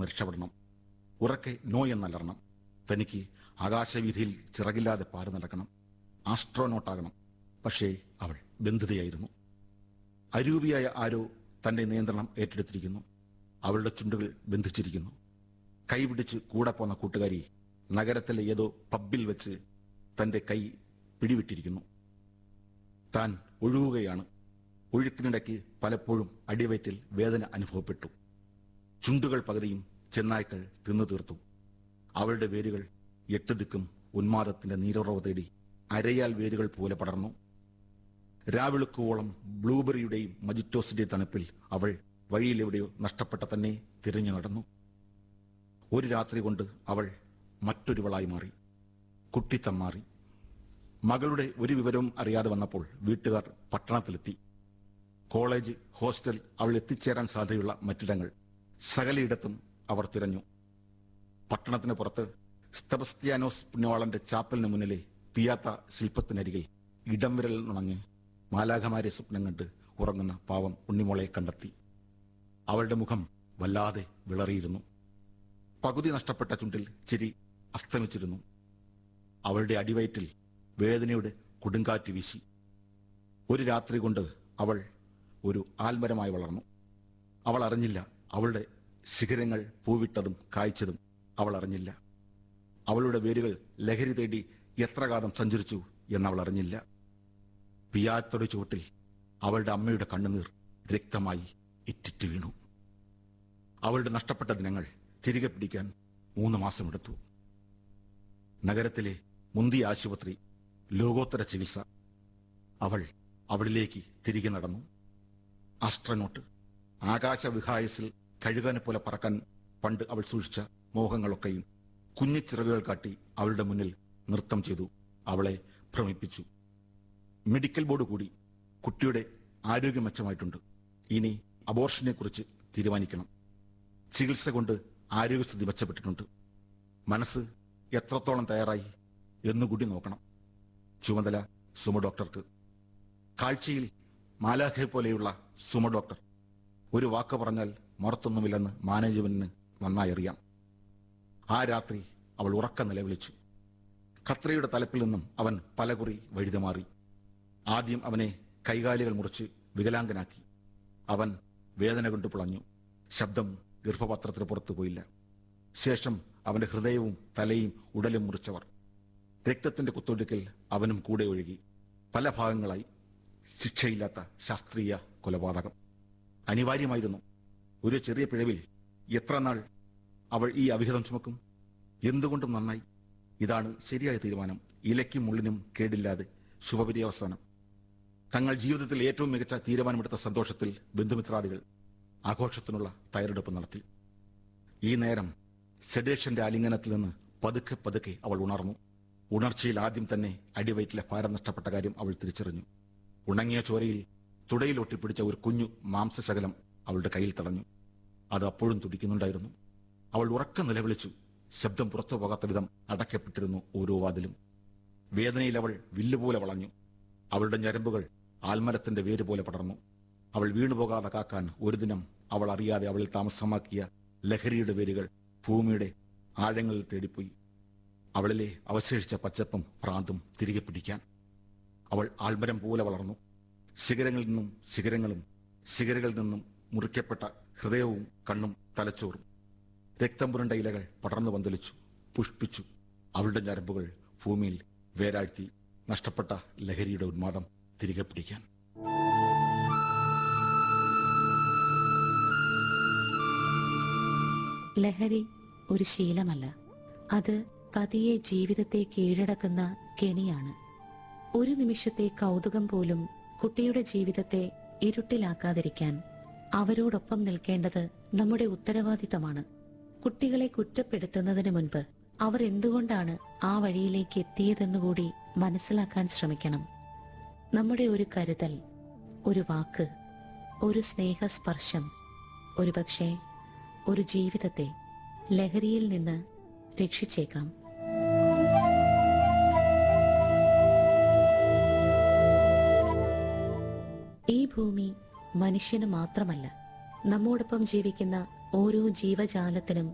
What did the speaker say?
രക്ഷപ്പെടണം ഉറക്കെ നോ എന്നലറണം തനിക്ക് ആകാശവീതിയിൽ ചിറകില്ലാതെ പാറി നടക്കണം ആസ്ട്രോനോട്ടാകണം പക്ഷേ അവൾ ബന്ധിതയായിരുന്നു അരൂപിയായ ആരോ തന്റെ നിയന്ത്രണം ഏറ്റെടുത്തിരിക്കുന്നു അവളുടെ ചുണ്ടുകൾ ബന്ധിച്ചിരിക്കുന്നു കൈപിടിച്ച് കൂടെ പോന്ന കൂട്ടുകാരി നഗരത്തിലെ ഏതോ പബ്ബിൽ വെച്ച് തന്റെ കൈ പിടിവിട്ടിരിക്കുന്നു താൻ ഒഴുകുകയാണ് ഒഴുക്കിനിടയ്ക്ക് പലപ്പോഴും അടിവയറ്റിൽ വേദന അനുഭവപ്പെട്ടു ചുണ്ടുകൾ പകുതിയും ചെന്നായ്ക്കൾ തിന്നു തീർത്തു അവളുടെ വേരുകൾ എട്ട് ദിക്കും ഉന്മാദത്തിന്റെ നീരുറവ് തേടി അരയാൽ വേരുകൾ പോലെ പടർന്നു രാവിളുക്കുവോളം ബ്ലൂബെറിയുടെയും മജിറ്റോസിന്റെയും തണുപ്പിൽ അവൾ വഴിയിലെവിടെയോ നഷ്ടപ്പെട്ട തന്നെ തിരിഞ്ഞു നടന്നു ഒരു രാത്രി കൊണ്ട് അവൾ മറ്റൊരുവളായി മാറി കുട്ടിത്തം മാറി മകളുടെ ഒരു വിവരവും അറിയാതെ വന്നപ്പോൾ വീട്ടുകാർ പട്ടണത്തിലെത്തി കോളേജ് ഹോസ്റ്റൽ അവൾ എത്തിച്ചേരാൻ സാധ്യതയുള്ള മറ്റിടങ്ങൾ സകലയിടത്തും അവർ തിരഞ്ഞു പട്ടണത്തിന് പുറത്ത് സ്തബസ്ത്യാനോസ് പുണ്യവാളന്റെ ചാപ്പലിന് മുന്നിലെ പിയാത്ത ശില്പത്തിനരികിൽ ഇടം വിരൽ നുണഞ്ഞ് മാലാഖമാരെ സ്വപ്നം കണ്ട് ഉറങ്ങുന്ന പാവം ഉണ്ണിമോളെ കണ്ടെത്തി അവളുടെ മുഖം വല്ലാതെ വിളറിയിരുന്നു പകുതി നഷ്ടപ്പെട്ട ചുണ്ടിൽ ചിരി അസ്തമിച്ചിരുന്നു അവളുടെ അടിവയറ്റിൽ വേദനയുടെ കൊടുങ്കാറ്റ് വീശി ഒരു രാത്രി കൊണ്ട് അവൾ ഒരു ആൽമരമായി വളർന്നു അവൾ അറിഞ്ഞില്ല അവളുടെ ശിഖരങ്ങൾ പൂവിട്ടതും കായ്ച്ചതും അവൾ അറിഞ്ഞില്ല അവളുടെ വേരുകൾ ലഹരി തേടി എത്ര കാലം സഞ്ചരിച്ചു എന്നവൾ അറിഞ്ഞില്ല പിയാത്തോടെ ചുവട്ടിൽ അവളുടെ അമ്മയുടെ കണ്ണുനീർ രക്തമായി ഇറ്റിറ്റ് വീണു അവളുടെ നഷ്ടപ്പെട്ട ദിനങ്ങൾ തിരികെ പിടിക്കാൻ മൂന്ന് മാസമെടുത്തു നഗരത്തിലെ മുന്തിയ ആശുപത്രി ലോകോത്തര ചികിത്സ അവൾ അവളിലേക്ക് തിരികെ നടന്നു ആസ്ട്രനോട്ട് ആകാശവിഹായസിൽ കഴുകനെ പോലെ പറക്കാൻ പണ്ട് അവൾ സൂക്ഷിച്ച മോഹങ്ങളൊക്കെയും കുഞ്ഞു ചിറകുകൾ കാട്ടി അവളുടെ മുന്നിൽ നൃത്തം ചെയ്തു അവളെ ഭ്രമിപ്പിച്ചു മെഡിക്കൽ ബോർഡ് കൂടി കുട്ടിയുടെ ആരോഗ്യം മെച്ചമായിട്ടുണ്ട് ഇനി അബോർഷനെ കുറിച്ച് തീരുമാനിക്കണം ചികിത്സ കൊണ്ട് ആരോഗ്യസ്ഥിതി മെച്ചപ്പെട്ടിട്ടുണ്ട് മനസ്സ് എത്രത്തോളം തയ്യാറായി എന്നുകൂടി നോക്കണം ചുമതല സുമ ഡോക്ടർക്ക് കാഴ്ചയിൽ മാലാഖയെ പോലെയുള്ള സുമ ഡോക്ടർ ഒരു വാക്ക് പറഞ്ഞാൽ മറത്തൊന്നുമില്ലെന്ന് മാനേജ്മെന്റിന് നന്നായി അറിയാം ആ രാത്രി അവൾ ഉറക്ക നിലവിളിച്ചു ഖത്രയുടെ തലപ്പിൽ നിന്നും അവൻ പലകുറി വഴുതുമാറി ആദ്യം അവനെ കൈകാലുകൾ മുറിച്ച് വികലാംഗനാക്കി അവൻ വേദന കൊണ്ട് പിളഞ്ഞു ശബ്ദം ഗർഭപത്രത്തിന് പുറത്തു പോയില്ല ശേഷം അവന്റെ ഹൃദയവും തലയും ഉടലും മുറിച്ചവർ രക്തത്തിന്റെ കുത്തൊടുക്കൽ അവനും കൂടെ ഒഴുകി പല ഭാഗങ്ങളായി ശിക്ഷയില്ലാത്ത ശാസ്ത്രീയ കൊലപാതകം അനിവാര്യമായിരുന്നു ഒരു ചെറിയ പിഴവിൽ എത്ര നാൾ അവൾ ഈ അവിഹിതം ചുമക്കും എന്തുകൊണ്ടും നന്നായി ഇതാണ് ശരിയായ തീരുമാനം ഇലയ്ക്കും മുള്ളിനും കേടില്ലാതെ ശുഭപര്യവസാനം തങ്ങൾ ജീവിതത്തിൽ ഏറ്റവും മികച്ച തീരുമാനമെടുത്ത സന്തോഷത്തിൽ ബന്ധുമിത്രാദികൾ ആഘോഷത്തിനുള്ള തയ്യാറെടുപ്പ് നടത്തി ഈ നേരം സെഡേഷന്റെ ആലിംഗനത്തിൽ നിന്ന് പതുക്കെ പതുക്കെ അവൾ ഉണർന്നു ഉണർച്ചയിൽ ആദ്യം തന്നെ അടിവയറ്റിലെ ഭാരം നഷ്ടപ്പെട്ട കാര്യം അവൾ തിരിച്ചറിഞ്ഞു ഉണങ്ങിയ ചോരയിൽ തുടയിൽ ഒട്ടിപ്പിടിച്ച ഒരു കുഞ്ഞു മാംസശകലം അവളുടെ കയ്യിൽ തടഞ്ഞു അത് അപ്പോഴും തുടിക്കുന്നുണ്ടായിരുന്നു അവൾ ഉറക്ക നിലവിളിച്ചു ശബ്ദം പുറത്തു പോകാത്ത വിധം അടയ്ക്കപ്പെട്ടിരുന്നു ഓരോ വാതിലും വേദനയിൽ അവൾ വില്ലുപോലെ വളഞ്ഞു അവളുടെ ഞരമ്പുകൾ ആൽമരത്തിന്റെ വേര് പോലെ പടർന്നു അവൾ വീണുപോകാതെ കാക്കാൻ ഒരു ദിനം അവൾ അറിയാതെ അവളിൽ താമസമാക്കിയ ലഹരിയുടെ വേരുകൾ ഭൂമിയുടെ ആഴങ്ങളിൽ തേടിപ്പോയി അവളിലെ അവശേഷിച്ച പച്ചപ്പും ഭ്രാന്തും തിരികെ പിടിക്കാൻ അവൾ ആൽമരം പോലെ വളർന്നു ശിഖരങ്ങളിൽ നിന്നും ശിഖരങ്ങളും ശിഖരങ്ങളിൽ നിന്നും മുറിക്കപ്പെട്ട ഹൃദയവും കണ്ണും തലച്ചോറും രക്തം പുരണ്ട ഇലകൾ പടർന്നു പന്തലിച്ചു പുഷ്പിച്ചു അവളുടെ ഞരമ്പുകൾ ഭൂമിയിൽ വേരാഴ്ത്തി നഷ്ടപ്പെട്ട ലഹരിയുടെ ഉന്മാദം തിരികെ പിടിക്കാൻ ലഹരി ഒരു ശീലമല്ല അത് പതിയെ ജീവിതത്തെ കീഴടക്കുന്ന കെണിയാണ് ഒരു നിമിഷത്തെ കൗതുകം പോലും കുട്ടിയുടെ ജീവിതത്തെ ഇരുട്ടിലാക്കാതിരിക്കാൻ അവരോടൊപ്പം നിൽക്കേണ്ടത് നമ്മുടെ ഉത്തരവാദിത്തമാണ് കുട്ടികളെ കുറ്റപ്പെടുത്തുന്നതിന് മുൻപ് അവർ എന്തുകൊണ്ടാണ് ആ വഴിയിലേക്ക് എത്തിയതെന്നുകൂടി മനസ്സിലാക്കാൻ ശ്രമിക്കണം നമ്മുടെ ഒരു കരുതൽ ഒരു വാക്ക് ഒരു സ്നേഹസ്പർശം ഒരുപക്ഷെ ഒരു ജീവിതത്തെ ലഹരിയിൽ നിന്ന് രക്ഷിച്ചേക്കാം ഈ ഭൂമി മനുഷ്യന് മാത്രമല്ല നമ്മോടൊപ്പം ജീവിക്കുന്ന ഓരോ ജീവജാലത്തിനും